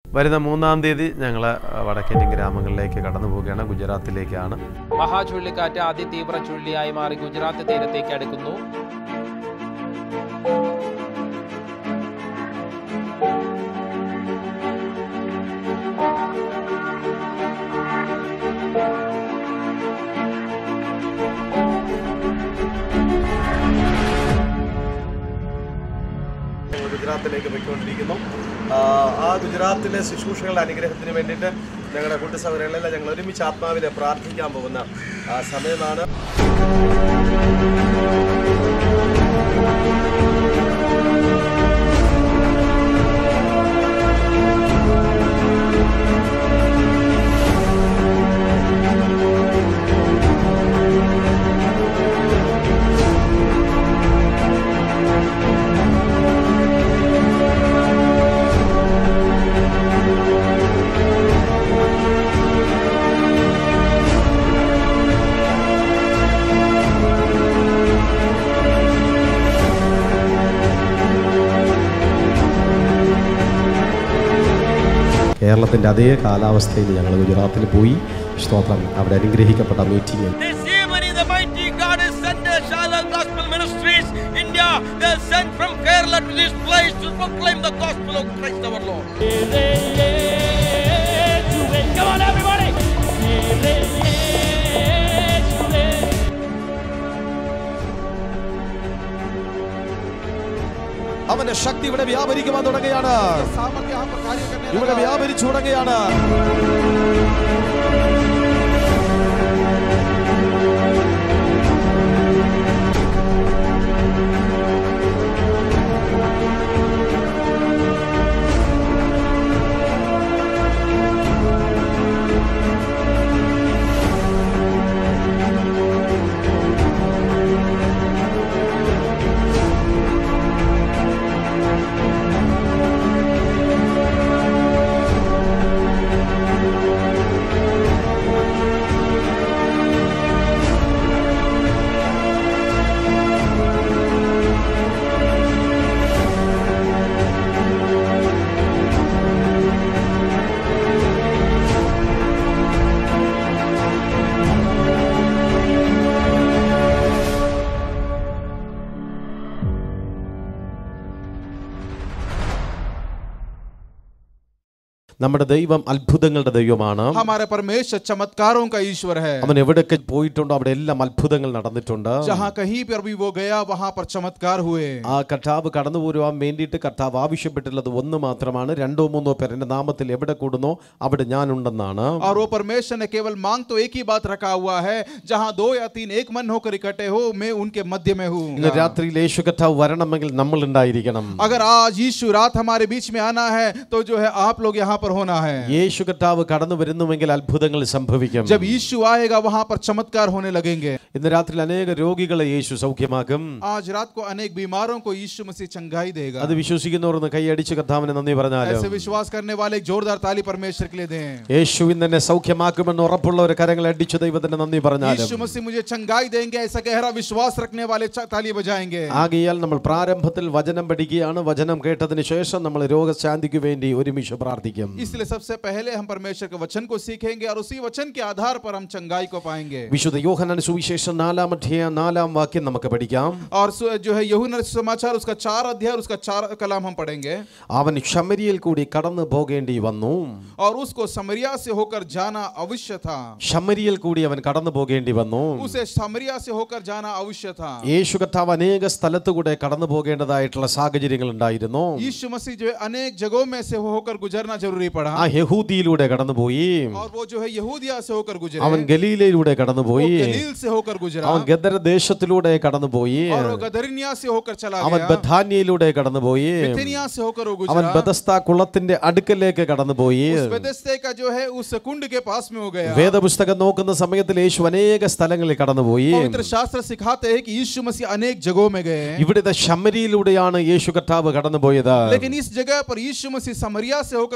വരുന്ന മൂന്നാം തീയതി ഞങ്ങൾ വടക്കേന്ത്യൻ ഗ്രാമങ്ങളിലേക്ക് കടന്നു പോവുകയാണ് ഗുജറാത്തിലേക്കാണ് മഹാചുഴലിക്കാറ്റ് അതിതീവ്ര ചുഴലിയായി മാറി ഗുജറാത്ത് തീരത്തേക്ക് അടുക്കുന്നു ഞങ്ങൾ ഗുജറാത്തിലേക്ക് പോയിക്കൊണ്ടിരിക്കുന്നു ആ, ആ ഗുജറാത്തിലെ ശുശ്രൂഷകളുടെ അനുഗ്രഹത്തിന് വേണ്ടിയിട്ട് ഞങ്ങളുടെ കൂട്ടുസൗകര്യങ്ങളെല്ലാം ഞങ്ങൾ ഒരുമിച്ച് ആത്മാവിനെ പ്രാർത്ഥിക്കാൻ പോകുന്ന ആ, സമയമാണ് കേരളത്തിൻ്റെ അതേ കാലാവസ്ഥയിൽ ഞങ്ങൾ ഗുജറാത്തിൽ പോയി സ്തോത്രം അവിടെ അനുഗ്രഹിക്കപ്പെട്ട meeting This evening, the mighty God has sent the Shalom Gospel Ministries, India. They are sent from Kerala to this place to proclaim the gospel of Christ our Lord. Come on, everybody! അവന്റെ ശക്തി ഇവിടെ വ്യാപരിക്കുവാൻ തുടങ്ങുകയാണ് ഇവിടെ വ്യാപരിച്ചു തുടങ്ങുകയാണ് നമ്മുടെ ദൈവം അത്ഭുതങ്ങളുടെ ദൈവമാണ് हमारे परमेश्वर चमत्कारों का ईश्वर है അവൻ എവിടെയൊക്കെ പോയിട്ടുണ്ടോ അവിടെ എല്ലാം അത്ഭുതങ്ങൾ നടന്നിട്ടുണ്ട് जहाँ कहीं पर भी वो गया वहाँ पर चमत्कार हुए ആ കർത്താവ് കടന്നു പോരുവാൻ വേണ്ടിയിട്ട് കർത്താവ് ആവശ്യപ്പെട്ടുള്ളത് ഒന്ന് മാത്രമാണ് രണ്ടോ മൂന്നോ പേർ എൻ്റെ നാമത്തിൽ എവിടെ കൂടുന്നോ അവിടെ ഞാനുണ്ടെന്നാണ് और वो परमेश्वर ने केवल मांग तो एक ही बात रखा हुआ है जहाँ दो या तीन एक मन होकर इकट्ठे हो मैं उनके मध्य में हूँ ഇന്ന് രാത്രിയിൽ യേശു കർത്താവ് വരണമെങ്കിൽ നമ്മൾ ഉണ്ടായിരിക്കണം अगर आज यीशु रात हमारे बीच में आना है तो जो है आप लोग यहाँ पर होना है യേശു കർത്താവ് കടന്നു വരുന്നുവെങ്കിൽ അത്ഭുതങ്ങൾ സംഭവിക്കും जब यीशु आएगा वहाँ पर चमत्कार होने लगेंगे ഇന്ന് രാത്രിയിൽ അനേക രോഗികളെ യേശു സൗഖ്യമാക്കും आज रात को अनेक बीमारों को यीशु मसीह चंगाई देगा അത് വിശ്വസിക്കുന്നവർ ഒന്ന് കൈയടിച്ച് കർത്താവിനെ നന്ദി പറഞ്ഞാലും ऐसे विश्वास करने वाले एक जोरदार ताली परमेश्वर के लिए दें യേശു ഇന്ന് എന്നെ സൗഖ്യമാക്കുമെന്ന് ഉറപ്പുള്ള ഒരു കരങ്ങളെ അടിച്ചു ദൈവത്തിന് നന്ദി यीशु പറഞ്ഞാലും मसीह मुझे चंगाई देंगे ऐसा गहरा विश्वास रखने वाले च- ताली बजाएंगे ആകയാൽ നമ്മൾ പ്രാരംഭത്തിൽ വചനം പഠിക്കുകയാണ് വചനം കേട്ടതിന് ശേഷം നമ്മൾ രോഗശാന്തിക്ക് വേണ്ടി ഒരുമിച്ച് പ്രാർത്ഥിക്കും इसलिए सबसे पहले हम परमेश्वर के वचन को सीखेंगे और उसी वचन के आधार पर हम चंगाई को पाएंगे വിശുദ്ധ യോഹനാൻ സുവിശേഷം നാലാം അധ്യായം നാലാം വാക്യം നമുക്ക് പഠിക്കാം और सु- जो है യഹൂന समाचार उसका चार अध्याय और उसका चार कलाम हम पढ़ेंगे അവൻ ശമരിയിൽ കൂടി കടന്നു പോകേണ്ടി വന്നു और उसको समरिया से होकर जाना अवश्य था ശമരിയിൽ കൂടി അവൻ കടന്നു പോകേണ്ടി വന്നു उसे समरिया से होकर जाना अवश्य था യേശു കർത്താവ് അനേക സ്ഥലത്തുകൂടെ കടന്നു പോകേണ്ടതായിട്ടുള്ള സാഹചര്യങ്ങൾ ഉണ്ടായിരുന്നു यीशु मसीह जो है अनेक जगहों में से होकर गुजरना जरूरी पड़ा ആ യഹൂദിയിലൂടെ കടന്നുപോയി और वो जो है यहूदिया से होकर गुजरे അവൻ ഗലീലയിലൂടെ वो കടന്നുപോയി गलील से होकर गुजरा അവൻ ഗദർ ദേശത്തിലൂടെ കടന്നുപോയി और वो गदरिनिया से होकर चला അവൻ गया ബഥാനിയയിലൂടെ കടന്നുപോയി बिथिनिया से होकर वो അവൻ गुजरा ബദസ്ത കുളത്തിന്റെ അടുക്കലേക്ക് കടന്നുപോയി उस बेदस्ते का जो है उस कुंड के पास में हो गया വേദപുസ്തകം നോക്കുന്ന സമയത്തിൽ യേശു അനേക സ്ഥലങ്ങളിൽ കടന്നുപോയി पवित्र शास्त्र सिखाते हैं कि यीशु मसीह अनेक जगहों में गए हैं ഇവിടുത്തെ ശമരിയിലൂടെയാണ് യേശു കർത്താവ് കടന്നുപോയത് लेकिन इस जगह पर यीशु मसीह समरिया से होकर गुजर रहा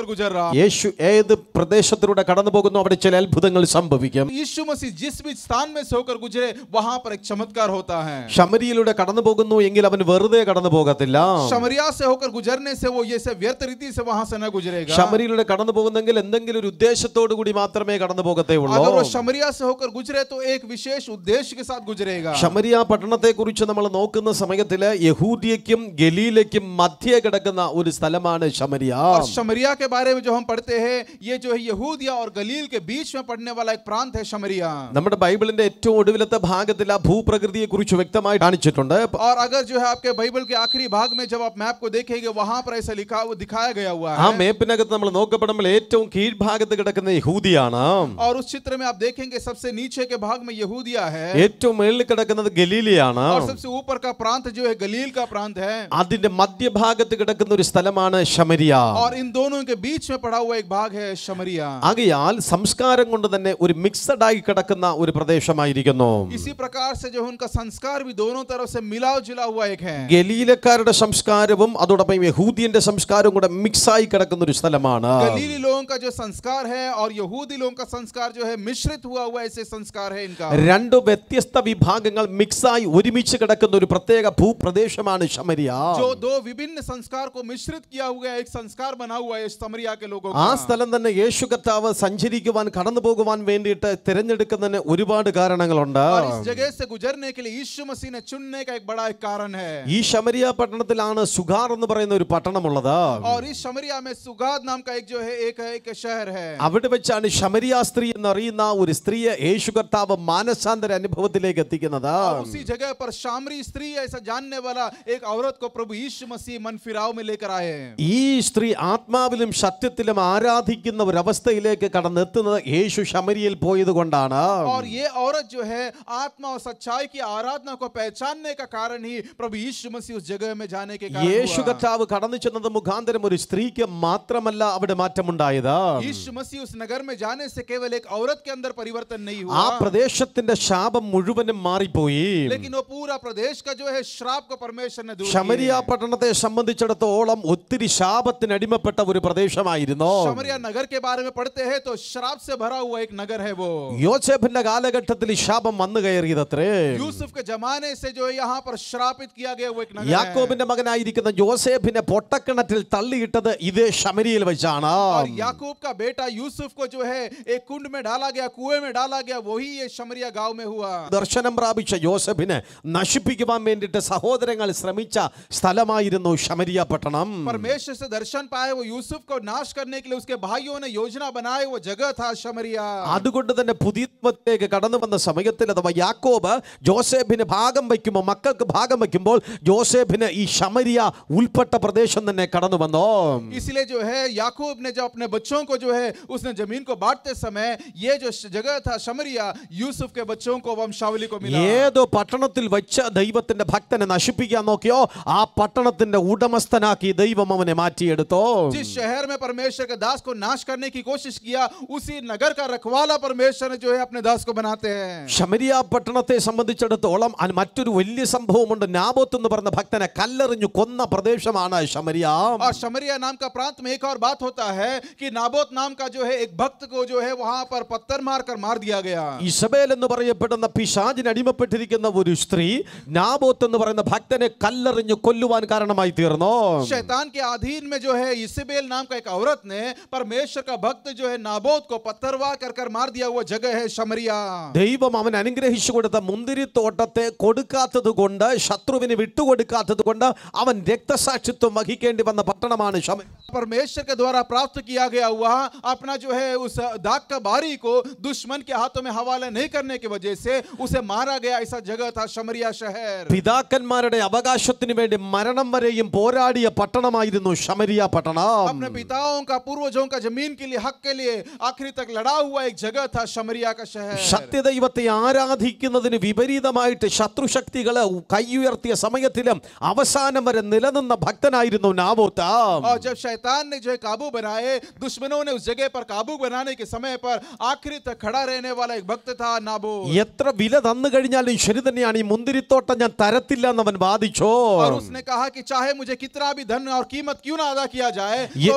യേശു ഏത് പ്രദേശത്തിലൂടെ കടന്നു പോകുന്നു അവിടെ ചില അത്ഭുതങ്ങൾ സംഭവിക്കും यीशु मसीह जिस भी स्थान में से होकर गुजरे वहां पर एक चमत्कार होता है ശമരിയിലൂടെ കടന്നു പോകുന്നു എങ്കിൽ അവൻ വെറുതെ കടന്നു പോകത്തില്ല शमरिया से होकर गुजरने से वो ये से व्यर्थ रीति से वहां से न गुजरेगा ശമരിയിലൂടെ കടന്നു പോകുന്നെങ്കിൽ എന്തെങ്കിലും ഒരു ഉദ്ദേശത്തോടു കൂടി മാത്രമേ കടന്നു പോകത്തേ ഉള്ളൂ अगर वो शमरिया से होकर गुजरे तो एक विशेष उद्देश्य के साथ गुजरेगा ശമരിയ പട്ടണത്തെ കുറിച്ച് നമ്മൾ നോക്കുന്ന സമയത്തില് യഹൂദിയക്കും ഗലീലയ്ക്കും മധ്യേ കിടക്കുന്ന ഒരു സ്ഥലമാണ് ശമരിയ और शमरिया के बारे में जो हम पढ़ते हैं ये जो है यहूदिया और गलील के बीच में पड़ने वाला एक प्रांत है शमरिया നമ്മുടെ ബൈബിളിന്റെ ഏറ്റവും ഒടുവിലത്തെ ഭാഗത്തിൽ ആ ഭൂപ്രകൃതിയെ കുറിച്ച് വ്യക്തമായി കാണിച്ചിട്ടുണ്ട് और अगर जो है आपके बाइबल के आखिरी भाग में जब आप मैप को देखेंगे वहां पर ऐसा लिखा वो दिखाया गया हुआ ആ है മേപ്പിനകത്ത് നമ്മൾ നോക്കപ്പെടുമ്പോൾ ഏറ്റവും കീഴ്ഭാഗത്ത് കിടക്കുന്ന യഹൂദിയാണ് और उस चित्र में आप देखेंगे सबसे नीचे के भाग में यहूदिया है ഏറ്റവും മേളിൽ കിടക്കുന്നത് ഗലീലിയാണ് और सबसे ऊपर का प्रांत जो है गलील का प्रांत है അതിന്റെ മധ്യഭാഗത്ത് കിടക്കുന്ന ഒരു സ്ഥലമാണ് ശമരിയ और इन दोनों के बीच में पड़ा हुआ एक भाग है शमरिया ആകയാൽ സംസ്കാരം കൊണ്ട് തന്നെ ഒരു മിക്സഡ് ആയി കിടക്കുന്ന ഒരു പ്രദേശമായിരിക്കുന്നു इसी प्रकार से जो है उनका संस्कार भी दोनों तरफ से मिला जुला हुआ एक है ഗലീലക്കാരുടെ സംസ്കാരവും അതോടൊപ്പം യഹൂദിയന്റെ സംസ്കാരവും കൂടെ മിക്സ് ആയി കിടക്കുന്ന ഒരു സ്ഥലമാണ് गलीली लोगों का जो संस्कार है और यहूदी लोगों का संस्कार जो है मिश्रित हुआ हुआ ऐसे संस्कार है इनका രണ്ട് വ്യത്യസ്ത വിഭാഗങ്ങൾ മിക്സായി ഒരുമിച്ച് കിടക്കുന്ന ഒരു പ്രത്യേക ഭൂപ്രദേശമാണ് ശമരിയ जो दो विभिन्न संस्कार को मिश्रित किया हुआ एक संस्कार बना हुआ है समरिया के लोगों ആ का സ്ഥലം തന്നെ യേശു കർത്താവ് സഞ്ചരിക്കുവാൻ കടന്നു പോകുവാൻ വേണ്ടിയിട്ട് തിരഞ്ഞെടുക്കുന്നതിന് ഒരുപാട് കാരണങ്ങളുണ്ട് और इस जगह से गुजरने के लिए यीशु मसीह ने चुनने का एक बड़ा एक कारण है ഈ ശമരിയ പട്ടണത്തിലാണ് സുഗാർ എന്ന് പറയുന്ന ഒരു പട്ടണമുള്ളത് और इस शमरिया में सुगाद नाम का एक जो है एक एक शहर है അവിടെ വെച്ചാണ് ശമരിയ സ്ത്രീ എന്നറിയുന്ന ഒരു സ്ത്രീയെ യേശു കർത്താവ് മാനസാന്തര അനുഭവത്തിലേക്ക് എത്തിക്കുന്നത് और उसी जगह पर शामरी स्त्री ऐसा जानने वाला एक औरत को प्रभु यीशु मसीह मन फिराव में लेकर आए हैं ഈ സ്ത്രീ ആത്മാവിലും സത്യത്തിലും ആരാധിക്കുന്ന ഒരു അവസ്ഥയിലേക്ക് കടന്നെത്തുന്നത് യേശു ശമരിയിൽ പോയത് കൊണ്ടാണ് और ये औरत जो है आत्मा और सच्चाई की आराधना को पहचानने का कारण ही प्रभु यीशु मसीह उस जगह में जाने के कारण യേശു हुआ। കർത്താവ് കടന്നു ചെന്നത് മുഖാന്തരം ഒരു സ്ത്രീക്ക് മാത്രമല്ല അവിടെ മാറ്റമുണ്ടായത് यीशु मसीह उस नगर में जाने से केवल एक औरत के अंदर परिवर्तन नहीं ആ हुआ പ്രദേശത്തിന്റെ ശാപം മുഴുവനും മാറിപ്പോയി लेकिन वो पूरा प्रदेश का जो है श्राप को परमेश्वर ने दूर ശമരിയ किया है। പട്ടണത്തെ സംബന്ധിച്ചിടത്തോളം ഒത്തിരി ശാപത്തിന് അടിമപ്പെട്ട ഒരു പ്രദേശമായിരുന്നു शमरिया नगर के बारे में पढ़ते हैं तो श्राप से भरा हुआ एक नगर है वो യോസേഫിന്റെ കാലഘട്ടത്തിൽ ഈ ശാപം വന്നു കയറിയതത്രേ यूसुफ के जमाने से जो है यहाँ पर श्रापित किया गया वो एक नगर है യാക്കോബിന്റെ മകനായിരിക്കുന്ന ജോസേഫിനെ പൊട്ടക്കിണറ്റിൽ തള്ളിയിട്ടത് ഇതേ ശമരിയിൽ വെച്ചാണ് और याकूब का बेटा यूसुफ को जो है एक कुंड में डाला गया कुएं में डाला गया वही ये शमरिया गांव में हुआ ദർശനം പ്രാപിച്ച യോസഫിനെ നശിപ്പിക്കുവാൻ വേണ്ടിയിട്ട് സഹോദരങ്ങൾ ശ്രമിച്ച സ്ഥലമായിരുന്നു ശമരിയ പട്ടണം परमेश्वर से दर्शन पाए वो यूसुफ को नाश करने के लिए उसके भाइयों ने योजना बनाए वो जगह था शमरिया അതുകൊണ്ട് തന്നെ പുതിയ നിയമത്തിലേക്ക് കടന്നു വന്ന സമയത്തിൽ അഥവാ യാക്കോബ് ജോസേഫിന് ഭാഗം വയ്ക്കുമ്പോൾ മക്കൾക്ക് ഭാഗം വയ്ക്കുമ്പോൾ ജോസേഫിന് ഈ ശമരിയ ഉൾപ്പെട്ട പ്രദേശം തന്നെ കടന്നു വന്നു इसलिए जो है याकूब ने जब अपने बच्चों को जो है उसने जमीन को बांटते समय ये जो श- जगह था शमरिया यूसुफ के बच्चों को वंशावली को मिला ഏതോ പട്ടണത്തിൽ വെച്ച ദൈവത്തിന്റെ ഭക്തനെ നശിപ്പിക്കാൻ നോക്കിയോ ആ പട്ടണത്തിന്റെ ഉടമസ്ഥനാക്കി ദൈവം അവനെ മാറ്റിയെടുത്തോ जिस शहर में परमेश्वर के दास को नाश करने की कोशिश किया उसी नगर का रखवाला परमेश्वर ने जो है अपने दास को बनाते हैं ശമരിയ പട്ടണത്തെ സംബന്ധിച്ചിടത്തോളം അന് മറ്റൊരു വലിയ സംഭവമുണ്ട് നാബോത്ത് എന്ന് പറഞ്ഞ ഭക്തനെ കല്ലെറിഞ്ഞു കൊന്ന പ്രദേശമാണ് ശമരിയ और शमरिया नाम का प्रांत में एक और बात होता है कि नाबोत नाम का जो है एक भक्त को जो है वहां पर पत्थर मार कर मार दिया गया ഇസബേൽ എന്ന് പറയപ്പെടുന്ന പിശാചിന് അടിമപ്പെട്ടിരിക്കുന്ന ഒരു സ്ത്രീ നാബോത്ത് എന്ന് പറയുന്ന ഭക്തനെ കല്ലെറിഞ്ഞു കൊല്ലുവാൻ കാരണമായി തീർന്നു शैतान के अधीन में जो है इसेबेल नाम का एक औरत ने परमेश्वर का भक्त जो है नाबोत को पत्थरवाह कर कर मार दिया हुआ जगह है शमरिया ദൈവം അവൻ അനുഗ്രഹിച്ചു കൊടുത്ത മുന്തിരിത്തോട്ടത്തെ കൊടുക്കാത്തത് കൊണ്ട് ശത്രുവിന് വിട്ടുകൊടുക്കാത്തത് കൊണ്ട് അവൻ രക്തസാക്ഷിത്വം വഹിക്കേണ്ടി വന്ന പട്ടണമാണ് ശമ परमेश्वर के द्वारा प्राप्त किया गया हुआ अपना जो है उस दाग का बारी को दुश्मन के हाथों में हवाले नहीं करने की वजह से उसे मारा गया ऐसा जगह था शमरिया शहर പിതാക്കന്മാരുടെ അവകാശത്തിന് വേണ്ടി മരണം വരെയും പോരാടിയ പട്ടണമായിരുന്നു ശമരിയ പട്ടണം अपने पिताओं का पूर्वजों का जमीन के लिए हक के लिए आखिरी तक लड़ा हुआ एक जगह था शमरिया का शहर സത്യദൈവത്തെ ആരാധിക്കുന്നതിന് വിപരീതമായിട്ട് ശത്രുശക്തികള് കൈയുയർത്തിയ സമയത്തിലും അവസാനം വരെ നിലനിന്ന ഭക്തനായിരുന്നു നാബോത്ത് और जब शैतान ने जो है काबू बनाए दुश्मनों ने उस जगह पर काबू बनाने के समय पर आखिरी तक खड़ा रहने वाला एक भक्त था नाबो എത്ര വില തന്നു കഴിഞ്ഞാലും ശരി തന്നെയാണ് ഈ മുന്തിരിത്തോട്ടം ഞാൻ തരത്തില്ല എന്നവൻ വാദിച്ചോ और उसने कहा कि चाहे मुझे कितना भी धन और कीमत क्यों ना अदा किया जाए ये- तो भी अपना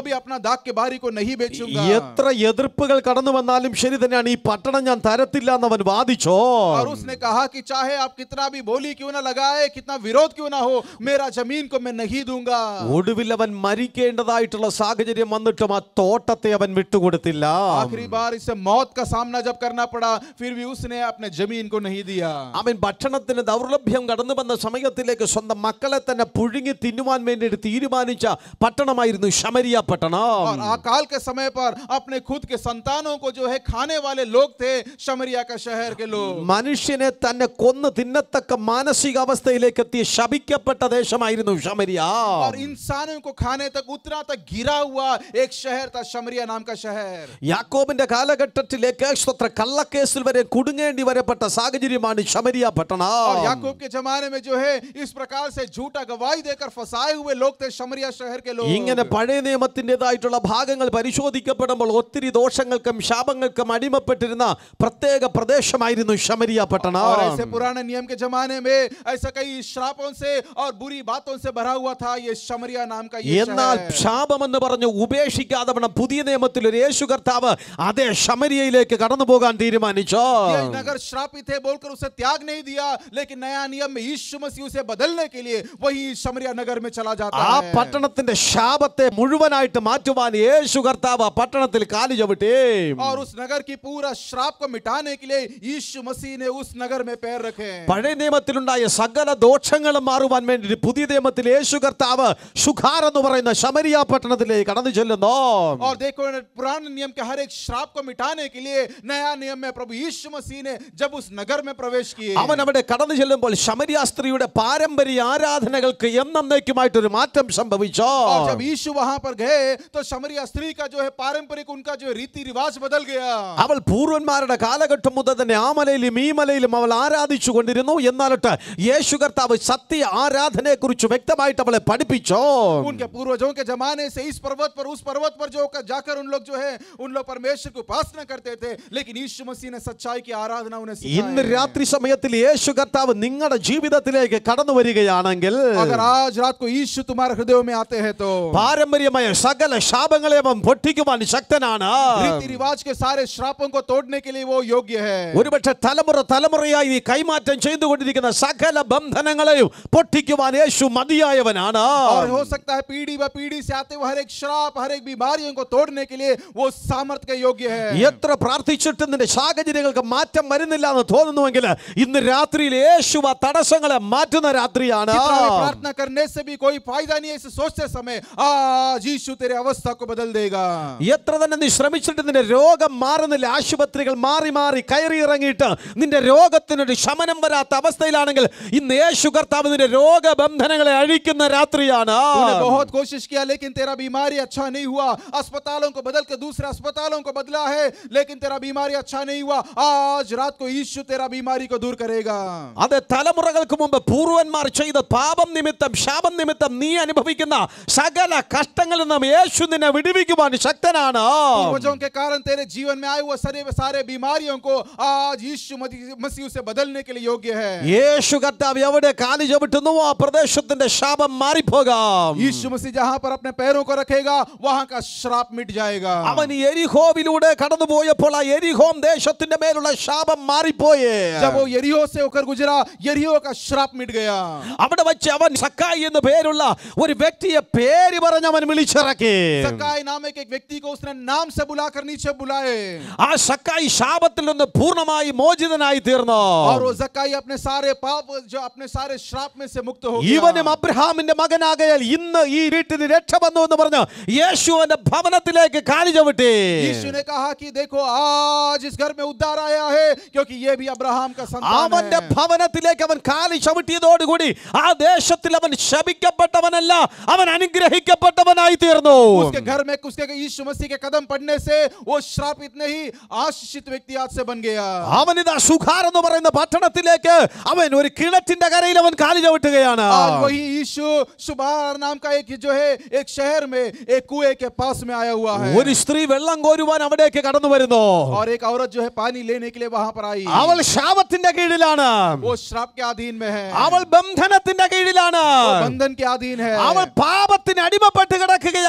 दाग के बारी को नहीं बेचूंगा എത്ര എതിർപ്പുകൾ കടന്നു വന്നാലും ശരി തന്നെയാണ് ഈ പട്ടണം ഞാൻ തരത്തില്ല എന്നവൻ വാദിച്ചോ और उसने कहा कि चाहे आप कितना भी बोली क्यों ना लगाए कितना विरोध क्यों ना हो मेरा जमीन को मैं नहीं दूंगा ഒടുവിൽ അവൻ മരിക്കേണ്ടതായിട്ടുള്ള സാഹചര്യം വന്നിട്ടും ആ തോട്ടത്തെ അവൻ വിട്ടുകൊടുത്തില്ല आखिरी बार इसे मौत का सामना जब करना पड़ा फिर भी उसने अपने जमीन को नहीं दिया അവൻ ഭക്ഷണത്തിന് ദൗർലഭ്യം കടന്നു വന്ന സമയത്തിലേക്ക് സ്വന്തം മക്കളെ തന്നെ പുഴുങ്ങി തിന്നുവാൻ വേണ്ടിയിട്ട് തീരുമാനിച്ച പട്ടണമായിരുന്നു ശമരിയ और പട്ടണം अकाल के समय पर अपने खुद के संतानों को जो है खाने वाले लोग थे शमरिया का शहर के लोग മനുഷ്യനെ തന്നെ കൊന്ന് തിന്നത്തക്ക മാനസികാവസ്ഥയിലേക്ക് എത്തിയ ശപിക്കപ്പെട്ട ദേശമായിരുന്നു ശമരിയ और इंसानों को खाने तक उतना तक गिरा हुआ एक शहर था शमरिया नाम का शहर യാക്കോബിന്റെ കാലഘട്ടത്തിലേക്ക് സ്വത്ര കള്ളക്കേസിൽ വരെ കുടുങ്ങേണ്ടി വരപ്പെട്ട സാഹചര്യമാണ് ശമരിയ और പട്ടണം याकूब के जमाने में जो है इस प्रकार से झूठा गवाही देकर फंसाए हुए लोग थे शमरिया शहर के लोग ഇങ്ങനെ പഴയ നിയമത്തിൻ്റെതായിട്ടുള്ള ഭാഗങ്ങൾ പരിശോധിക്കപ്പെടുമ്പോൾ ഒത്തിരി ദോഷങ്ങൾക്കും ശാപങ്ങൾക്കും അടിമപ്പെട്ടിരുന്ന പ്രത്യേക പ്രദേശമായിരുന്നു ശമരിയ പട്ടണം और ऐसे पुराने नियम के जमाने में ऐसा कई श्रापों से और बुरी बातों से भरा हुआ था ये शमरिया नाम का ये എന്നാൽ शहर ശാപമെന്ന് പറഞ്ഞ് ഉപേക്ഷിക്കാതെ വേണം പുതിയ നിയമത്തിൽ ഒരു യേശു കർത്താവ് അതേ ശമരിയയിലേക്ക് കടന്നു പോകാൻ തീരുമാനിച്ചോ ये नगर श्रापित है बोलकर उसे त्याग नहीं दिया लेकिन नया नियम में यीशु मसीह उसे बदलने के लिए वही शमरिया नगर में चला जाता ആ है പട്ടണത്തിന്റെ ശാപത്തെ മുഴുവനായിട്ട് മാറ്റുവാൻ യേശു കർത്താവ് ആ പട്ടണത്തിൽ കാലു ചവിട്ടി और उस नगर की पूरा श्राप को मिटाने के लिए यीशु मसीह ने उस नगर में पैर रखे പഴയ നിയമത്തിലുണ്ടായ സകല ദോഷങ്ങളും മാറുവാൻ വേണ്ടി പുതിയ നിയമത്തിൽ യേശു കർത്താവ് ഷുഖാർ എന്ന് പറയുന്ന ശമരിയ പട്ടണത്തിലേക്ക് കടന്നു ചെല്ലുന്നു और देखो पुराने नियम के हर एक श्राप को मिटाने के लिए नया नियम में प्रभु यीशु मसीह ने जब उस नगर में प्रवेश किए അവൻ അവിടെ കടന്നു ചെല്ലുമ്പോൾ ശമരിയ സ്ത്രീയുടെ പാരമ്പര്യ ആരാധനകൾക്ക് എന്നേക്കുമായിട്ടൊരു മാറ്റം സംഭവിച്ചോ और जब यीशु वहां पर गए तो शमरिया स्त्री का जो है पारंपरिक उनका जो रीति रिवाज बदल गया അവൾ പൂർവന്മാരുടെ കാലഘട്ടം മുതൽ തന്നെ ആ മലയിലും ഈ മലയിലും അവൾ ആരാധിച്ചു കൊണ്ടിരുന്നു എന്നാലിട്ട് യേശു കർത്താവ് സത്യ ആരാധനയെ കുറിച്ച് വ്യക്തമായിട്ട് അവളെ പഠിപ്പിച്ചോ उनके पूर्वजों के जमाने से इस पर्वत पर उस पर्वत पर जो जाकर उन लोग जो है उन लोग परमेश्वर की उपासना करते थे लेकिन यीशु मसीह ने सच्चाई की आराधना उन्हें ഇന്ന് सिखाई രാത്രി സമയത്തിൽ യേശു കർത്താവ് നിങ്ങളുടെ ജീവിതത്തിലേക്ക് കടന്നു വരികയാണെങ്കിൽ अगर आज रात को यीशु तुम्हारे हृदय में आते हैं तो പാരമ്പര്യമായ സകല ശാപങ്ങളെ അവൻ പൊട്ടിക്കുവാൻ ശക്തനാണ് रीति रिवाज के सारे श्रापों को तोड़ने के लिए वो योग्य है ഒരുപക്ഷെ തലമുറ തലമുറയായി നീ കൈമാറ്റം ചെയ്തുകൊണ്ടിരിക്കുന്ന സകല ബന്ധനങ്ങളെയും പൊട്ടിക്കുവാൻ യേശു മതിയായവനാണ് और हो सकता है पीढ़ी व पीढ़ी से आते हुए हर एक श्राप हर एक बीमारियों को तोड़ने के लिए वो सामर्थ्य के योग्य है എത്ര പ്രാർത്ഥിച്ചിട്ടും നിന്റെ സാഹചര്യങ്ങൾക്ക് മാറ്റം വരുന്നില്ല എന്ന് തോന്നുന്നുവെങ്കിൽ ഇന്ന് രാത്രിയിൽ യേശു ആ തടസ്സങ്ങളെ മാറ്റുന്ന രാത്രിയാണ് कितना भी प्रार्थना करने से भी कोई फायदा नहीं है इसे सोचते समय आज यीशु तेरे अवस्था को बदल देगा എത്ര തന്നെ നീ ശ്രമിച്ചിട്ട് നിന്റെ രോഗം മാറുന്നില്ല ആശുപത്രികൾ മാറി മാറി കയറി ഇറങ്ങിയിട്ട് നിന്റെ രോഗത്തിനൊരു ശമനം വരാത്ത അവസ്ഥയിലാണെങ്കിൽ ഇന്ന് യേശു കർത്താവ് നിന്റെ രോഗബന്ധനങ്ങളെ അഴിക്കുന്ന രാത്രിയാണ് तूने बहुत कोशिश किया लेकिन तेरा बीमारी अच्छा नहीं हुआ अस्पतालों को बदल के दूसरे अस्पतालों को बदला है लेकिन तेरा बीमारी अच्छा नहीं हुआ आज रात को यीशु तेरा बीमारी को दूर करेगा അത് തലമുറകൾക്ക് മുമ്പ് പൂർവന്മാർ ചെയ്ത പാപം നിമിത്തം ശാപം നിമിത്തം നീ അനുഭവിക്കുന്ന സകല കഷ്ടങ്ങളിൽ നിന്നും യേശു നിന്നെ വിടുവിക്കുവാൻ ശക്തനാണ് पूर्वजों के कारण तेरे जीवन में आए हुए सारे सारे बीमारियों को आज यीशु मदी- मसीह उसे बदलने के लिए योग्य है യേശു കർത്താവ് എവിടെ കാലി ചവിട്ടുന്നുവോ ആ പ്രദേശത്തിന്റെ ശാപം മാറിപ്പോകാം यीशु मसीह जहां पर अपने पैरों को रखेगा वहां का श्राप मिट जाएगा അവൻ എരിഹോവിലൂടെ കടന്നുപോയപ്പോൾ ആ എരിഹോം ദേശത്തിന്റെ മേലുള്ള ശാപം മാറിപ്പോയേ जब वो यरीहो से होकर गुजरा यरीहो का श्राप मिट गया അവിടെ വെച്ച് അവൻ സക്കായി എന്ന് പേരുള്ള ഒരു വ്യക്തിയെ പേര് പറഞ്ഞ് അവൻ വിളിച്ചിറക്കി सकाई नामक एक व्यक्ति को उसने नाम से बुलाकर नीचे बुलाए ആ സക്കായി ശാപത്തിൽ നിന്ന് പൂർണ്ണമായി മോചിതനായി തീർന്നു और वो जकाई अपने सारे पाप जो अपने सारे श्राप में से मुक्त हो ഇവനും गया അബ്രഹാമിന്റെ മകനാകയാൽ ഇന്ന് ഈ വീട്ടിന് രക്ഷ വന്നു എന്ന് പറഞ്ഞ് യേശുവിന്റെ ഭവനത്തിലേക്ക് കാലി ചവിട്ടി यीशु ने कहा कि देखो आज इस घर में उद्धार आया है क्योंकि ये भी अब्राहम का संतान അവന്റെ है ഭവനത്തിലേക്ക് അവൻ കാലി ചവിട്ടിയതോടുകൂടി ആ ദേശത്തിൽ അവൻ ശപിക്കപ്പെട്ടവനല്ല അവൻ അനുഗ്രഹിക്കപ്പെട്ടവനായി തീർന്നു उसके घर में उसके यीशु मसीह के कदम पड़ने से वो श्रापित नहीं आशीषित व्यक्ति आज से बन गया അവനിതാ സുഖാർ എന്ന് പറയുന്ന പട്ടണത്തിലേക്ക് അവൻ ഒരു കിണറ്റിന്റെ കരയിൽ അവൻ കാലി ചവിട്ടുകയാണ് आज वही यीशु सुबार नाम का एक जो है एक शहर में एक कुएं के पास में आया हुआ है ഒരു സ്ത്രീ വെള്ളം കോരുവാൻ അവിടേക്ക് കടന്നു വരുന്നു और एक औरत जो है पानी लेने के लिए वहां पर आई അവൾ ശാപത്തിന്റെ കീഴിലാണ് वो श्राप के अधीन में है അവൾ ബന്ധനത്തിന്റെ കീഴിലാണ് वो बंधन के अधीन है അവൾ പാപത്തിന് അടിമപ്പെട്ട് കിടക്കുകയാണ്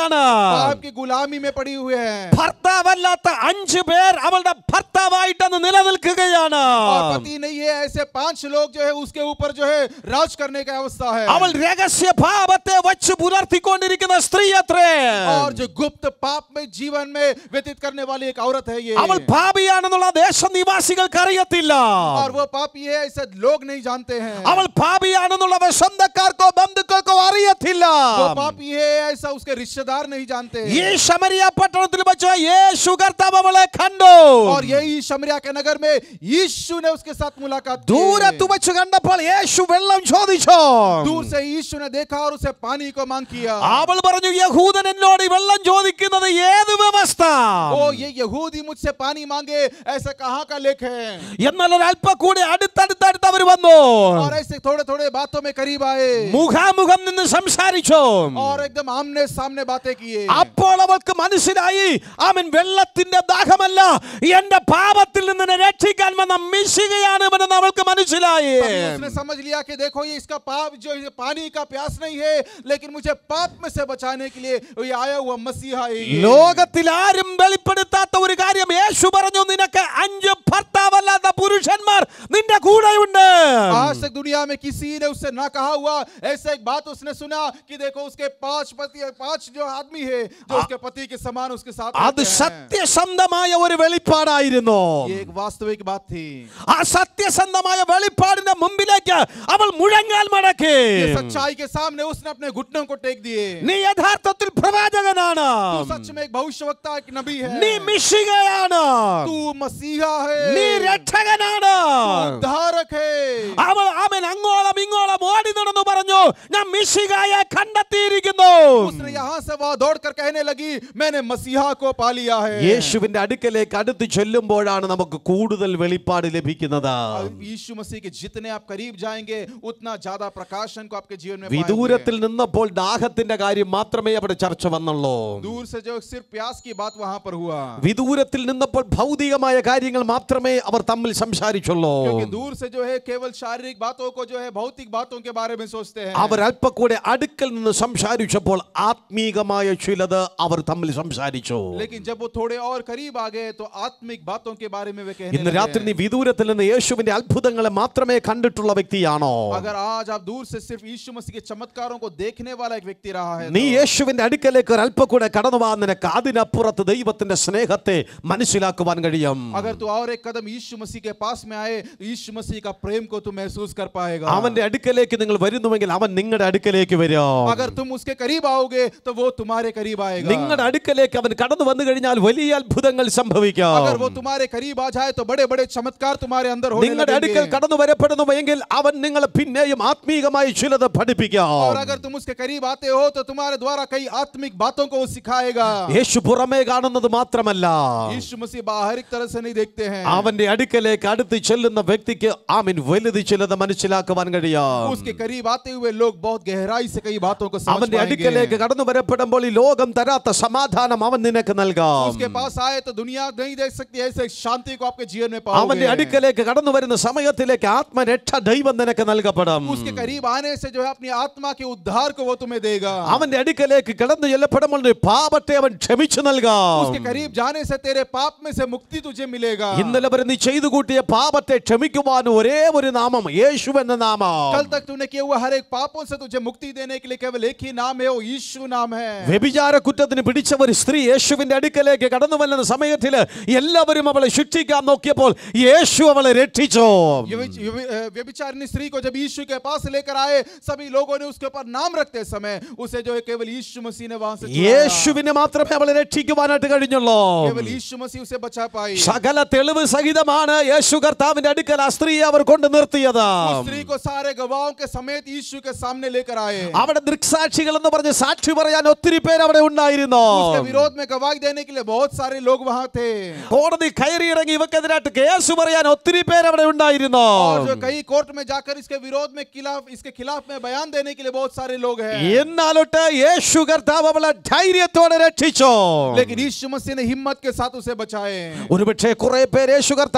पाप की गुलामी में पड़ी हुए हैं ഭർത്താവല്ലാത്ത അഞ്ചു പേർ അവളുടെ ഭർത്താവായിട്ടെന്ന് നിലനിൽക്കുകയാണ് और पति नहीं है ऐसे पांच लोग जो है उसके ऊपर जो है राज करने की अवस्था है അവൾ രഹസ്യ ഭാവത്തെ വച്ച് പുലർത്തിക്കൊണ്ടിരിക്കുന്ന സ്ത്രീ അത്രേ और जो गुप्त पाप में जीवन में व्यतीत करने वाली एक औरत है ये അവൾ പാപിയാണെന്നുള്ള ദേശനിവാസികൾക്ക് അറിയത്തില്ല और वो पापी है ऐसे लोग नहीं जानते हैं അവൾ പാപിയാണെന്നുള്ളത് സ്വന്തക്കാർക്കോ ബന്ധുക്കൾക്കോ അറിയത്തില്ല वो पापी है ऐसा उसके रिश्तेदार नहीं जानते ഈ ശമരിയ പട്ടണത്തിൽ വെച്ച് യേശു കർത്താവ് അവളെ കണ്ടു और यही शमरिया के नगर में यीशु ने उसके साथ मुलाकात की ദൂരത്ത് വെച്ച് കണ്ടപ്പോൾ യേശു വെള്ളം ചോദിച്ചു दूर से यीशु ने देखा और उसे पानी को मांग किया അവൾ പറഞ്ഞു യഹൂദൻ എന്നോട് ഈ വെള്ളം ചോദിക്കുന്നത് ഏത് വ്യവസ്ഥ ओ ये यहूदी मुझसे पानी मांगे ऐसा कहाँ का लेख है എന്നാൽ ഒരല്പ കൂടി അടുത്തടുത്തടുത്ത് അവർ വന്നു और ऐसे थोड़े थोड़े बातों में करीब आए മുഖാമുഖം നിന്ന് സംസാരിച്ചു और एकदम आमने सामने बातें किए അപ്പോൾ അവൾക്ക് മനസ്സിലായി അവൻ വെള്ളത്തിന്റെ ദാഹമല്ല എന്റെ പാപത്തിൽ നിന്ന് എന്നെ രക്ഷിക്കാൻ വന്ന മിശികയാണ് ഇവനെന്ന് അവൾക്ക് മനസ്സിലായി तभी उसने समझ लिया कि देखो ये इसका पाप जो ये पानी का प्यास नहीं है लेकिन मुझे पाप में से बचाने के लिए ये आया हुआ मसीहा है ये। ലോകത്തിൽ ആരും വെളിപ്പെടുത്താത്ത ഒരു കാര്യം യേശു പറഞ്ഞു നിനക്ക് അഞ്ച് ഭർത്താവല്ലാത്ത പുരുഷന്മാർ നിന്റെ കൂടെയുണ്ട് आज तक दुनिया में किसी ने उससे ना कहा हुआ ऐसा एक बात उसने सुना कि देखो उसके पांच पति पांच जो आदमी है जो उसके पति के समान उसके साथ അത് रहते हैं। സത്യസന്ധമായ ഒരു വെളിപ്പാടായിരുന്നു ये एक वास्तविक बात थी ആ സത്യസന്ധമായ വെളിപ്പാടിന്റെ മുമ്പിലേക്ക് അവൾ മുഴങ്ങാൽ മടക്കി ये सच्चाई के सामने उसने अपने घुटनों को टेक दिए നീ യഥാർത്ഥത്തിൽ പ്രവാചകനാണ് तू सच में एक भविष्यवक्ता एक नबी है നീ മിശികയാണ് तू मसीहा है നീ രക്ഷകനാണ് उद्धारक है അവൾ അവൻ അങ്ങോളം ഇങ്ങോളം ഓടി നടന്നു പറഞ്ഞു ഞാൻ മിശികായെ കണ്ടെത്തിയിരിക്കുന്നു उसने यहाँ से वहां दौड़कर कहने लगी मैंने मसीहा को पा लिया है യേശുവിന്റെ അടുക്കലേക്ക് അടുത്ത് ചെല്ലുമ്പോഴാണ് നമുക്ക് കൂടുതൽ വെളിപ്പാട് ലഭിക്കുന്നത് अब यीशु मसीह के जितने आप करीब जाएंगे उतना ज्यादा प्रकाशन को आपके जीवन में വിദൂരത്തിൽ पाएंगे। നിന്നപ്പോൾ ദാഹത്തിന്റെ കാര്യം മാത്രമേ അവിടെ ചർച്ച വന്നുള്ളൂ दूर से जो सिर्फ प्यास की बात वहां पर हुआ വിദൂരത്തിൽ നിന്നപ്പോൾ ഭൗതികമായ കാര്യങ്ങൾ മാത്രമേ അവർ തമ്മിൽ സംസാരിച്ചുള്ളൂ क्योंकि दूर से जो है केवल शारीरिक बातों को जो है भौतिक बातों के बारे में सोचते हैं അവർ അല്പം കൂടെ അടുക്കൽ നിന്ന് സംസാരിച്ചപ്പോൾ ആത്മീകമായ ചിലത് അവർ തമ്മിൽ സംസാരിച്ചു लेकिन जब वो थोड़े और करीब आ गए तो आत्मिक बातों के बारे में वे कहने ഇന്ന് लगे രാത്രി നീ വിദൂരത്തിൽ നിന്ന് യേശുവിന്റെ അത്ഭുതങ്ങളെ മാത്രമേ കണ്ടിട്ടുള്ള വ്യക്തിയാണോ अगर आज आप दूर से सिर्फ यीशु मसीह के चमत्कारों को देखने वाला एक व्यक्ति रहा है നീ तो, യേശുവിന്റെ അടുക്കലേക്ക് ഒരു അല്പം കൂടെ കടന്നു പോകാൻ നിനക്ക് അതിനപ്പുറത്ത് ദൈവത്തിന്റെ സ്നേഹത്തെ മനസ്സിലാക്കുവാൻ കഴിയും अगर तू और एक कदम यीशु मसीह के पास में आए तो यीशु मसीह का प्रेम को तू महसूस कर पाएगा അവന്റെ അടുക്കലേക്ക് നിങ്ങൾ വരുന്നുവെങ്കിൽ അവൻ നിങ്ങളുടെ അടുക്കലേക്ക് വരും अगर तुम उसके करीब आओगे तो वो तुम्हारे करीब आएगा നിങ്ങളുടെ അടുക്കലേക്ക് അവൻ കടന്നു വന്നു കഴിഞ്ഞാൽ വലിയ അത്ഭുതങ്ങൾ अगर സംഭവിക്കാം वो तुम्हारे करीब आ जाए तो बड़े बड़े चमत्कार तुम्हारे अंदर होने നിങ്ങളുടെ അടുക്കൽ लगेंगे കടന്നു വരപ്പെടുന്നുവെങ്കിൽ അവൻ നിങ്ങളെ പിന്നെയും ആത്മീകമായി ചിലത് और പഠിപ്പിക്കാം अगर तुम उसके करीब आते हो तो तुम्हारे द्वारा कई आत्मिक बातों को वो सिखाएगा യേശു പുറമേ കാണുന്നത് മാത്രമല്ല यीशु मसीह बाहरिक तरह से नहीं देखते हैं അവന്റെ അടുക്കലേക്ക് അടുത്ത് ചെല്ലുന്ന വ്യക്തിക്ക് ആമിൻ വലുത് ചിലത് മനസ്സിലാക്കുവാൻ കഴിയാം उसके करीब आते हुए लोग बहुत गहराई से कई बातों को समझ അവന്റെ അടുക്കലേക്ക് पाएंगे കടന്നു വരപ്പെടുമ്പോൾ ഈ ലോകം തരാത്ത സമാധാനം അവൻ നിനക്ക് നൽകാം उसके पास आए तो दुनिया नहीं देख सकती ऐसे शांति को आपके जीवन में അവന്റെ पाओगे അടുക്കലേക്ക് കടന്നു വരുന്ന സമയത്തിലേക്ക് ആത്മരക്ഷ ദൈവം നിനക്ക് നൽകപ്പെടും उसके करीब आने से जो है अपनी आत्मा के उद्धार को वो तुम्हें देगा അവന്റെ അടുക്കലേക്ക് കടന്നു ചെല്ലപ്പെടുമ്പോൾ നിന്റെ പാപത്തെ അവൻ ക്ഷമിച്ചു നൽകാം उसके करीब जाने से तेरे पाप में से मुक्ति तुझे मिलेगा ഇന്നലെ വരെ നീ ചെയ്തു കൂട്ടിയ പാപത്തെ ക്ഷമിക്കുവാൻ ഒരേ ഒരു നാമം യേശു എന്ന നാമം कल तक तूने किए हुए हर एक पापों से तुझे मुक्ति देने के लिए केवल एक ही नाम है वो यीशु नाम है വ്യഭിചാര കുറ്റത്തിന് പിടിച്ച ഒരു സ്ത്രീ യേശുവിന്റെ അടുക്കലേക്ക് കടന്നു വരുന്ന സമയത്തില് എല്ലാവരും അവളെ ശിക്ഷിക്കാൻ നോക്കിയപ്പോൾ യേശു അവളെ രക്ഷിച്ചു ये विच- ये वि- अ, व्यभिचारिणी स्त्री को जब यीशु के पास लेकर आए सभी लोगों ने उसके ऊपर नाम रखते समय उसे जो है केवल यीशु मसीह ने वहां से छुड़ाया। യേശുവിനെ മാത്രമേ അവളെ രക്ഷിക്കുവാനായിട്ട് കഴിഞ്ഞുള്ളൂ केवल यीशु मसीह उसे बचा पाई സകല തെളിവ് സഹിതമാണ് യേശു കർത്താവിന്റെ അടുക്കൽ ആ സ്ത്രീയെ അവർ കൊണ്ട് നിർത്തിയത് उस स्त्री को सारे गवाहों के समेत यीशु के सामने लेकर आए അവിടെ ദൃക്സാക്ഷികൾ എന്ന് പറഞ്ഞ് സാക്ഷി പറയാൻ ഒത്തിരി പേര് അവിടെ ഉണ്ടായിരുന്നു उसके विरोध में गवाही देने के लिए बहुत सारे लोग वहां थे കോടതി കയറിയിറങ്ങി ഇവക്കെതിരായിട്ട് കേസ് പറയാൻ ഒത്തിരി പേര് അവിടെ ഉണ്ടായിരുന്നു और जो कई कोर्ट में जाकर इसके विरोध में खिलाफ इसके खिलाफ में बयान देने के लिए बहुत सारे लोग हैं എന്നാലൊട്ട് യേശു കർത്താവ് അവളെ ധൈര്യത്തോടെ രക്ഷിച്ചു लेकिन यीशु मसीह ने हिम्मत के साथ उसे बचाए ഒരുപക്ഷെ കുറെ പേര് യേശു കർത്താവ്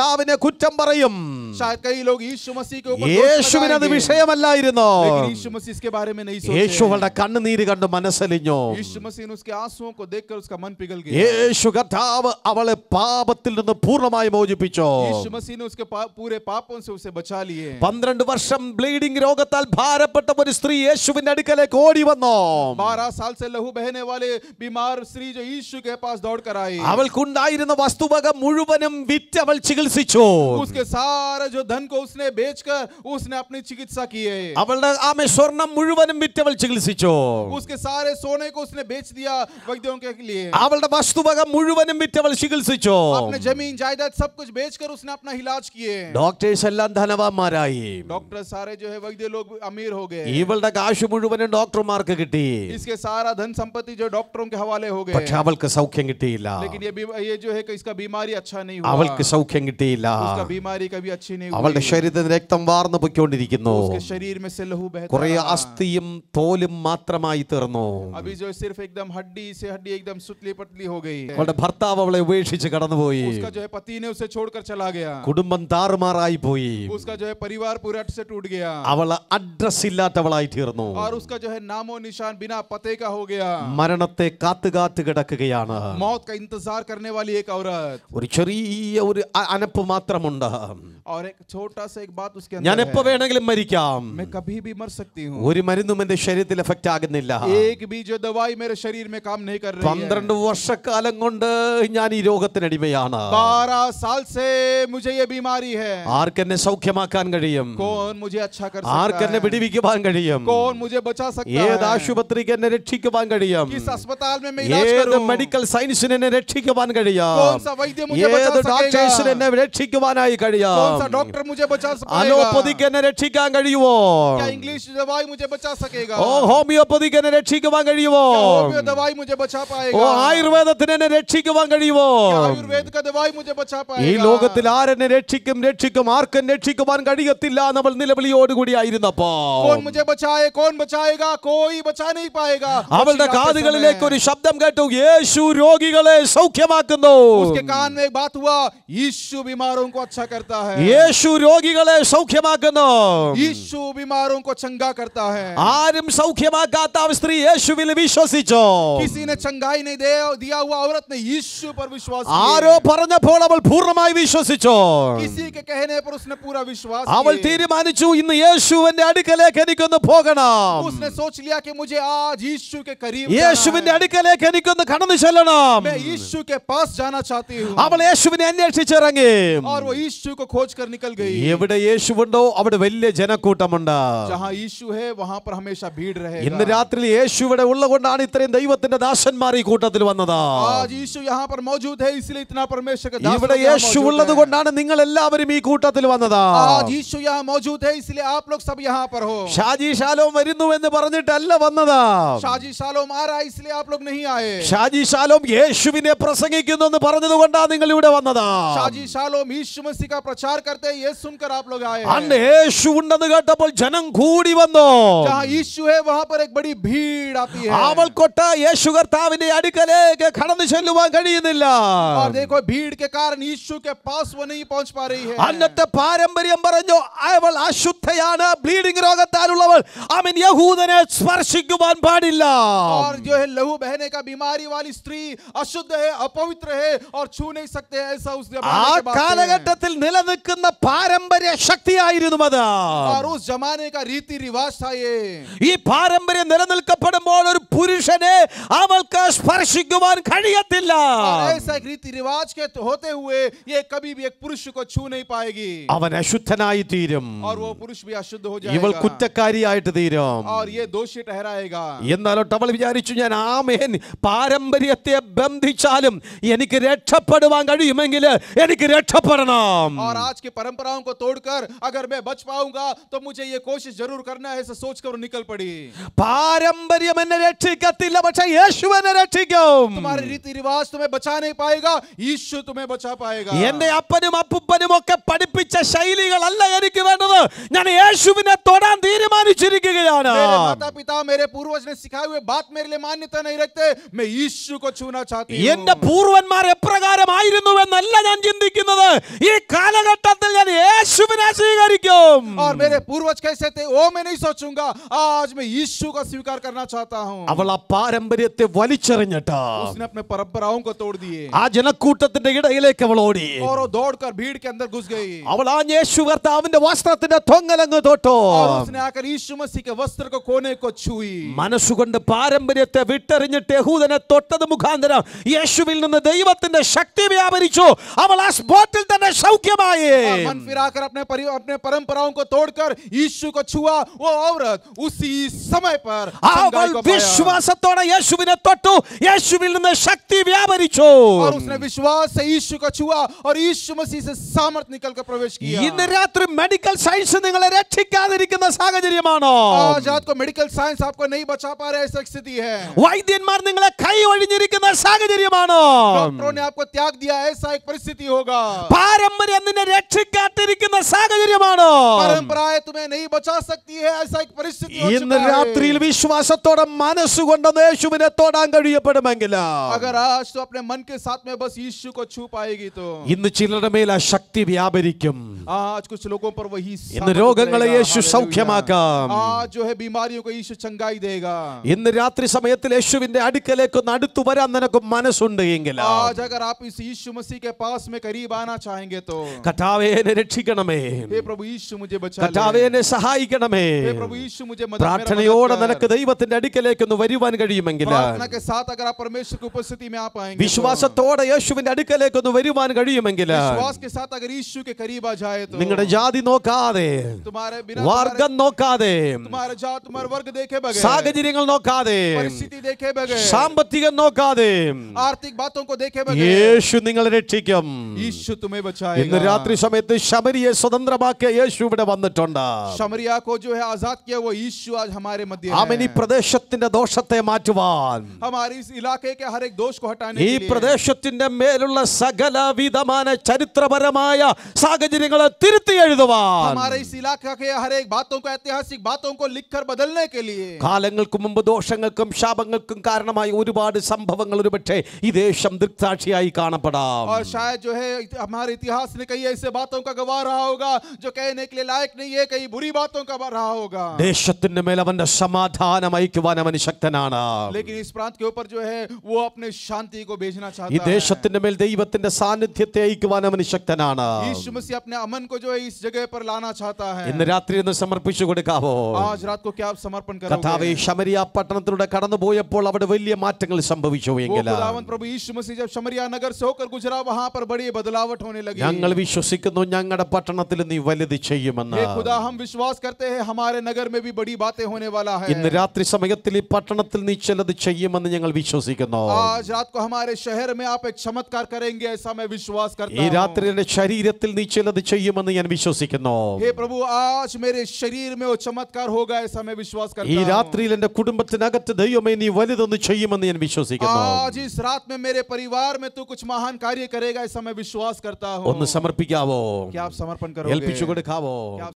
കർത്താവിനെ കുറ്റം പറയും शायद कई लोग यीशु मसीह के ऊपर दोष യേശുവിന് അത് लगाएंगे। വിഷയമല്ലായിരുന്നു लेकिन यीशु मसीह इसके बारे में नहीं सोचे യേശു അവളുടെ കണ്ണുനീര് കണ്ട് മനസ്സലിഞ്ഞു यीशु मसीह ने उसके आंसुओं को देखकर उसका मन पिघल गया യേശു കർത്താവ് അവളെ പാപത്തിൽ നിന്ന് പൂർണ്ണമായി മോചിപ്പിച്ചു यीशु मसीह ने उसके पा, पूरे पापों से उसे बचा लिए പന്ത്രണ്ട് വർഷം ബ്ലീഡിംഗ് രോഗത്താൽ ഭാരപ്പെട്ട ഒരു സ്ത്രീ യേശുവിന്റെ അടുക്കലേക്ക് ഓടി വന്നു बारह साल से लहू बहने वाले बीमार स्त्री जो यीशु के पास दौड़ कर आई അവൾക്കുണ്ടായിരുന്ന വസ്തുവക മുഴുവനും വിറ്റ് അവൾ ചികിത്സിച്ചു उसके सारे जो धन को उसने बेचकर उसने अपनी चिकित्सा की है അവളുടെ ആമെ സ്വർണം മുഴുവനും വിറ്റ് അവൾ ചികിത്സിച്ചു उसके सारे सोने को उसने बेच दिया वैद्यों के लिए അവളുടെ വസ്തുവക മുഴുവനും വിറ്റ് അവൾ ചികിത്സിച്ചു अपने जमीन जायदाद सब कुछ बेचकर उसने अपना इलाज किए ഡോക്ടേഴ്സ് എല്ലാം ധനവാന്മാരായി डॉक्टर सारे जो है वैद्य लोग अमीर हो गए ഇവളുടെ കാശ് മുഴുവനും ഡോക്ടർമാർക്ക് കിട്ടി इसके सारा धन संपत्ति जो डॉक्टरों के हवाले हो गए പക്ഷെ അവൾക്ക് സൗഖ്യം കിട്ടിയില്ല लेकिन ये बीम- ये जो है कि इसका बीमारी अच्छा नहीं हुआ അവൾക്ക് സൗഖ്യം കിട്ടിയില്ല उसका बीमारी कभी अच्छी नहीं അവളുടെ हुई ശരീരത്തിൽ രക്തം വാർന്നു പൊയ്ക്കൊണ്ടിരിക്കുന്നു उसके शरीर में से लहू बहता കുറെ रहा। അസ്ഥിയും തോലും മാത്രമായി തീർന്നു अभी जो सिर्फ एकदम हड्डी से हड्डी एकदम सुतली पतली हो गई है അവളുടെ ഭർത്താവ് അവളെ ഉപേക്ഷിച്ച് കടന്നുപോയി उसका जो है पति ने उसे छोड़कर चला गया കുടുംബം താറുമാറായി പോയി उसका जो है परिवार पूरा से टूट गया അവൾ അഡ്രസ് ഇല്ലാത്തവളായി തീർന്നു और उसका जो है नामो निशान बिना पते का हो गया മരണത്തെ കാത്തു കാത്തു കിടക്കുകയാണ് मौत का इंतजार करने वाली एक औरत ഒരു ചെറിയ ഒരു അ- അനപ്പ് മാത്രമുണ്ട് और एक छोटा सा एक बात उसके ഞാൻ अंदर എപ്പോ है വേണമെങ്കിലും മരിക്കാം मैं कभी भी मर सकती हूँ ഒരു മരുന്നും എന്റെ ശരീരത്തിൽ എഫക്റ്റ് ആകുന്നില്ല एक भी जो दवाई मेरे शरीर में काम नहीं कर रही है പന്ത്രണ്ട് വർഷക്കാലം കൊണ്ട് ഞാൻ ഈ രോഗത്തിനടിമയാണ് बारह साल से मुझे ये बीमारी है ആർക്കെന്നെ സൗഖ്യമാക്കാൻ കഴിയും कौन मुझे अच्छा कर ആർക്കെന്നെ सकता है വിടിവിക്കുവാൻ കഴിയും कौन मुझे बचा सकता ഏത് है ആശുപത്രിക്ക് എന്നെ രക്ഷിക്കുവാൻ കഴിയും किस अस्पताल में मैं इलाज ഏത് करूं മെഡിക്കൽ സൈൻസിന് എന്നെ രക്ഷിക്കുവാൻ കഴിയാം कौन सा वैद्य मुझे बचा ഏത് सकेगा? ഡോക്ടേഴ്സിന് എന്നെ രക്ഷിക്കുവാനായി कौन सा കഴിയാം डॉक्टर मुझे बचा पाएगा അലോപ്പതിക്ക് എന്നെ രക്ഷിക്കാൻ കഴിയുമോ क्या इंग्लिश दवाई मुझे बचा सकेगा ഓ ഹോമിയോപ്പതിക്ക് എന്നെ രക്ഷിക്കുവാൻ കഴിയുമോ क्या होम्यो दवाई मुझे बचा ഓ पाएगा ആയുർവേദത്തിന് എന്നെ രക്ഷിക്കുവാൻ കഴിയുമോ क्या आयुर्वेद का दवाई मुझे बचा ഈ पाएगा ലോകത്തിൽ ആരെന്നെ രക്ഷിക്കും രക്ഷിക്കും ആർക്കും രക്ഷിക്കുവാൻ കഴിയത്തില്ല നമ്മൾ നിലവിളിയോടുകൂടി ആയിരുന്നപ്പോ कौन मुझे बचाए कौन बचाएगा कोई बचा नहीं पाएगा അവളുടെ उसी रात के കാതുകളിലേക്ക് समय ഒരു ശബ്ദം കേട്ടു യേശു രോഗികളെ സൗഖ്യമാക്കുന്നു उसके कान में एक बात हुआ यीशु बीमारों को अच्छा करता है യേശു രോഗികളെ സൗഖ്യമാക്കുന്നു यीशु बीमारों को चंगा करता है ആരും സൗഖ്യമാക്കാത്ത ആ സ്ത്രീ യേശുവിൽ വിശ്വസിച്ചു किसी ने चंगाई नहीं दे दिया हुआ औरत ने यीशु पर विश्वास ആരോ किया പറഞ്ഞപ്പോൾ അവൾ പൂർണ്ണമായി വിശ്വസിച്ചു किसी के कहने पर उसने पूरा विश्वास അവൾ किया। തീരുമാനിച്ചു ഇന്ന് യേശുവിന്റെ അടുക്കലേക്ക് എനിക്കൊന്ന് പോകണം उसने सोच लिया कि मुझे आज यीशु के करीब जाना യേശുവിന്റെ है। അടുക്കലേക്ക് എനിക്കൊന്ന് കടന്നു ചെല്ലണം मैं यीशु के पास जाना चाहती हूँ അവൾ യേശുവിനെ അന്വേഷിച്ചിറങ്ങി और वो यीशु को खोज कर निकल गई എവിടെ യേശുവുണ്ടോ അവിടെ വലിയ ജനക്കൂട്ടമുണ്ട് जहाँ यीशु है वहां पर हमेशा भीड़ ഇന്ന് रहेगा രാത്രി യേശു ഇവിടെ ഉള്ളതുകൊണ്ടാണ് ഇത്രയും ദൈവത്തിന്റെ ദാസന്മാർ ഈ കൂട്ടത്തിൽ വന്നത് आज यीशु यहाँ पर मौजूद है इसलिए इतना परमेश्वर का दास ഇവിടെ लोग यहाँ യേശു मौजूद ഉള്ളത് हैं। കൊണ്ടാണ് നിങ്ങൾ എല്ലാവരും ഈ കൂട്ടത്തിൽ വന്നത് आज यीशु यहाँ मौजूद है इसलिए आप लोग सब यहाँ पर हो ഷാജി ഷാലോം വരുന്നു എന്ന് പറഞ്ഞിട്ടല്ല വന്നത് शाजी सालोम आ रहा है इसलिए आप लोग नहीं आए ഷാജി ഷാലോം യേശുവിനെ പ്രസംഗിക്കുന്നു എന്ന് പറഞ്ഞത് കൊണ്ടാണ് നിങ്ങൾ ഇവിടെ വന്നത് शाजी सालोम यीशु मसीह का प्रचार करते हैं ये सुनकर आप लोग आए അന്ന് हैं യേശു ഉണ്ടെന്ന് കേട്ടപ്പോൾ ജനം കൂടി വന്നു जहाँ यीशु है वहाँ पर एक बड़ी भीड़ आती है അവൾക്കൊട്ട് യേശു കർത്താവിന്റെ അടുക്കലേക്ക് കടന്നു ചെല്ലുവാൻ കഴിയുന്നില്ല और देखो भीड़ के कारण यीशु के पास वो नहीं पहुंच पा रही है അന്നത്തെ പാരമ്പര്യം പറഞ്ഞു അവൾ അശുദ്ധയാണ് ബ്ലീഡിംഗ് രോഗത്താലുള്ളവൾ അവൻ യഹൂദനെ സ്പർശിക്കുവാൻ പാടില്ല और जो है लहू बहने का बीमारी वाली स्त्री अशुद्ध है अपवित्र है और छू नहीं सकते हैं, ऐसा उस ആ जमाने के बातें हैं। കാലഘട്ടത്തിൽ നിലനിൽക്കുന്ന പാരമ്പര്യ ശക്തിയായിരുന്നു അത് और उस जमाने का रीति रिवाज था ये ഈ പാരമ്പര്യം നിലനിൽക്കപ്പെടുമ്പോൾ ഒരു പുരുഷനെ അവൾക്ക് സ്പർശിക്കുവാൻ കഴിയത്തില്ല और ऐसा एक रीति रिवाज के होते हुए ये कभी भी एक पुरुष को छू नहीं पाएगी അവൻ അശുദ്ധനായി തീരും और वो पुरुष भी अशुद्ध हो ഇവൾ जाएगा കുറ്റക്കാരിയായിട്ട് തീരും और ये दोषी ठहराएगा എന്നാലോട്ട് അവൾ വിചാരിച്ചു ഞാൻ ആമേൻ പാരമ്പര്യത്തെ ബന്ധിച്ചാലും എനിക്ക് രക്ഷപ്പെടുവാൻ കഴിയുമെങ്കിൽ എനിക്ക് രക്ഷപ്പെടണം और आज की परंपराओं को तोड़कर अगर मैं बच पाऊंगा तो मुझे ये कोशिश जरूर करना है ऐसा सोचकर वो निकल पड़ी പാരമ്പര്യം എന്നെ രക്ഷിക്കത്തില്ല പക്ഷെ യേശു എന്നെ രക്ഷിക്കും तुम्हारे रीति रिवाज तुम्हें बचा नहीं पाएगा यीशु तुम्हें बचा पाएगा എന്റെ അപ്പനും അപ്പുപ്പനും ഒക്കെ പഠിപ്പിച്ച ശൈലികളല്ല എനിക്ക് വേണ്ടത് ഞാൻ യേശുവിനെ തൊടാൻ തീരുമാനിച്ചിരിക്കുകയാണ് मेरे माता पिता मेरे पूर्वज ने सिखाए हुए बात मेरे लिए मान्यता नहीं रखते मैं यीशु को छूना चाहती എന്റെ हूँ പൂർവന്മാർ എപ്രകാരമായിരുന്നു എന്നല്ല ഞാൻ ചിന്തിക്കുന്നത് ഈ കാലഘട്ടത്തിൽ ഞാൻ യേശുവിനെ സ്വീകരിക്കും और मेरे पूर्वज कैसे थे वो मैं नहीं सोचूंगा आज मैं यीशु का स्वीकार करना चाहता हूँ അവൾ ആ പാരമ്പര്യത്തെ വലിച്ചെറിഞ്ഞിട്ട് उसने अपने परंपराओं को तोड़ दिए ആ ജനക്കൂട്ടത്തിന്റെ ഇടയിലേക്ക് അവൾ ഓടി और वो दौड़कर भीड़ के अंदर घुस गई അവൾ ആ യേശു കർത്താവിന്റെ വസ്ത്രത്തിന്റെ തൊങ്ങലങ്ങ് തൊട്ടു और उसने आकर यीशु मसीह के वस्त्र को कोने को छुई മനസ്സുകൊണ്ട് പാരമ്പര്യത്തെ വിട്ടെറിഞ്ഞിട്ട് യഹൂദനെ തൊട്ടത് മുഖാന്തരം യേശുവിൽ നിന്ന് ദൈവത്തിന്റെ ശക്തി വ്യാപരിച്ചു അവൾ ആ സ്പോട്ടിൽ തന്നെ സൗഖ്യമായി और मन फिराकर अपने परि, अपने परंपराओं को तोड़कर यीशु को छुआ वो औरत उसी समय पर അവൾ चंगाई को पाया। വിശ്വാസത്തോടെ യേശുവിനെ തൊട്ടു യേശുവിൽ നിന്ന് ശക്തി വ്യാപരിച്ചു और उसने विश्वास से यीशु को छुआ और यीशु मसीह से सामर्थ निकल कर प्रवेश किया ഇന്ന് രാത്രി മെഡിക്കൽ സയൻസ് നിങ്ങളെ രക്ഷിക്കാതിരിക്കുന്ന സാഹചര്യമാണോ आज रात को मेडिकल साइंस आपको नहीं बचा पा रहे ऐसा स्थिति है വൈദ്യന്മാർ നിങ്ങളെ കൈ ഒഴിഞ്ഞിരിക്കുന്ന സാഹചര്യമാണോ डॉक्टरों ने आपको त्याग दिया ऐसा एक परिस्थिति होगा പാരമ്പര്യം നിന്നെ രക്ഷിക്കാതിരിക്കുന്ന സാഹചര്യമാണോ परंपराएं तुम्हें नहीं बचा सकती है ऐसा एक परिस्थिति हो ഇന്ന് चुका है। രാത്രിയിൽ വിശ്വാസത്തോടെ മനസ്സുകൊണ്ട് യേശുവിനെ തൊടാൻ കഴിയപ്പെടുമെങ്കിൽ अगर आज तो अपने मन के साथ में बस यीशु को छू पाएगी तो ഇന്ന് ചിലരുടെ മേൽ ആ ശക്തി വ്യാപരിക്കും आज कुछ लोगों पर वही ഇന്ന് सामर्थ രോഗങ്ങളെ रहेगा। യേശു हालेलुया। സൗഖ്യമാക്കാം आज जो है बीमारियों को यीशु चंगाई देगा ഇന്ന് രാത്രി സമയത്തിൽ യേശുവിന്റെ അടുക്കലേക്ക് ഒന്ന് അടുത്തു വരാൻ നിനക്ക് മനസ്സുണ്ട് എങ്കിൽ आज अगर आप इस यीशु मसीह के पास में करीब आना चाहेंगे तो കഥാവേ എന്നെ രക്ഷിക്കണമേ हे प्रभु यीशु मुझे बचा കഥാവേ ले എന്നെ സഹായിക്കണമേ हे प्रभु यीशु मुझे मदद मेरा പ്രാർത്ഥനയോടെ मदद നിനക്ക് कर। ദൈവത്തിന്റെ അടുക്കലേക്ക് ഒന്ന് വരുവാൻ കഴിയുമെങ്കിൽ प्रार्थना के साथ अगर आप परमेश्वर की उपस्थिति में आ पाएंगे तो, വിശ്വാസത്തോടെ യേശുവിന്റെ അടുക്കലേക്ക് ഒന്ന് വരുവാൻ കഴിയുമെങ്കിൽ विश्वास के साथ अगर यीशु के करीब आ जाए तो നിങ്ങളുടെ ജാതി നോക്കാതെ तुम्हारे बिना വർഗം നോക്കാതെ तुम्हारे जात तुम्हारे वर्ग देखे बगैर സാഹചര്യങ്ങൾ നോക്കാതെ परिस्थिति देखे बगैर സാമ്പത്തികം നോക്കാതെ आर्थिक बातों को देखे बगैर യേശു നിങ്ങളെ രക്ഷിക്കും यीशु तुम्हें ഇന്ന് बचाएगा രാത്രി സമയത്ത് ശബരിയെ സ്വതന്ത്രമാക്കിയ യേശു ഇവിടെ വന്നിട്ടുണ്ട് शमरिया को जो है आजाद किया वो यीशु आज हमारे मध्य അവൻ ഈ है പ്രദേശത്തിന്റെ ദോഷത്തെ മാറ്റുവാൻ हमारे इस इलाके के हर एक दोष को हटाने ഈ के लिए പ്രദേശത്തിന്റെ മേലുള്ള സകല വിധമായ ചരിത്രപരമായ സാഹചര്യങ്ങളെ തിരുത്തി എഴുതുവാൻ हमारे इस इलाके के हर एक बातों को ऐतिहासिक बातों को लिखकर बदलने के लिए കാലങ്ങൾക്ക് മുമ്പ് ദോഷങ്ങൾക്കും ശാപങ്ങൾക്കും കാരണമായ ഒരുപാട് സംഭവങ്ങൾ ഒരുപക്ഷെ ഈ ദേശം ദൃക്സാക്ഷിയായി കാണപ്പെടാം और शायद जो है इत- हमारे इतिहास ने कई ऐसे बातों का गवाह रहा होगा जो कहने के लिए लायक नहीं है कई बुरी बातों का रहा होगा ദേശത്തിന്റെ മേൽ അവന്റെ സമാധാനം അയക്കുവാൻ അവൻ ശക്തനാണ് लेकिन इस प्रांत के ऊपर जो है वो अपने शांति को भेजना ഈ चाहता है ദേശത്തിന്റെ മേൽ ദൈവത്തിന്റെ സാന്നിധ്യത്തെ അയക്കുവാൻ അവൻ ശക്തനാണ് यीशु मसीह अपने अमन को जो है इस जगह पर लाना चाहता है ഇന്ന് രാത്രി ഒന്ന് സമർപ്പിച്ചു കൊടുക്കാവോ आज रात को क्या आप समर्पण കഥാവെ करोगे ശമരിയ പട്ടണത്തിലൂടെ കടന്നുപോയപ്പോൾ അവിടെ വലിയ മാറ്റങ്ങൾ സംഭവിച്ചു वो എങ്കിൽ खुदावंद प्रभु यीशु मसीह जब शमरिया नगर से होकर गुजरा वहां पर बड़ी बदलावट होने लगी ഞങ്ങൾ വിശ്വസിക്കുന്നു ഞങ്ങളുടെ പട്ടണത്തിൽ നീ വലുത് ചെയ്യുമെന്ന് हे खुदा हम विश्वास करते हैं हमारे नगर में भी बड़ी बातें होने वाला है ഇന്ന് രാത്രി സമയത്തിൽ ഈ പട്ടണത്തിൽ നീ ചിലത് ചെയ്യുമെന്ന് ഞങ്ങൾ വിശ്വസിക്കുന്നു आज रात को हमारे शहर में आप एक चमत्कार करेंगे ऐसा मैं विश्वास ഈ करता हूं രാത്രി എന്റെ ശരീരത്തിൽ നീ ചിലത് ചെയ്യുമെന്ന് ഞാൻ വിശ്വസിക്കുന്നു हे प्रभु आज मेरे शरीर में वो चमत्कार होगा ऐसा मैं विश्वास ഈ करता हूं രാത്രിയിൽ എന്റെ കുടുംബത്തിനകത്ത് ദൈവമേ നീ വലുതൊന്ന് ചെയ്യുമെന്ന് ഞാൻ വിശ്വസിക്കുന്നു आज इस रात में मेरे परिवार में तू कुछ महान कार्य करेगा ऐसा मैं विश्वास करता हूं ഒന്ന് സമർപ്പിക്കാവോ क्या आप समर्पण ഏൽപ്പിച്ചു करोगे കൊടുക്കാവോ क्या आप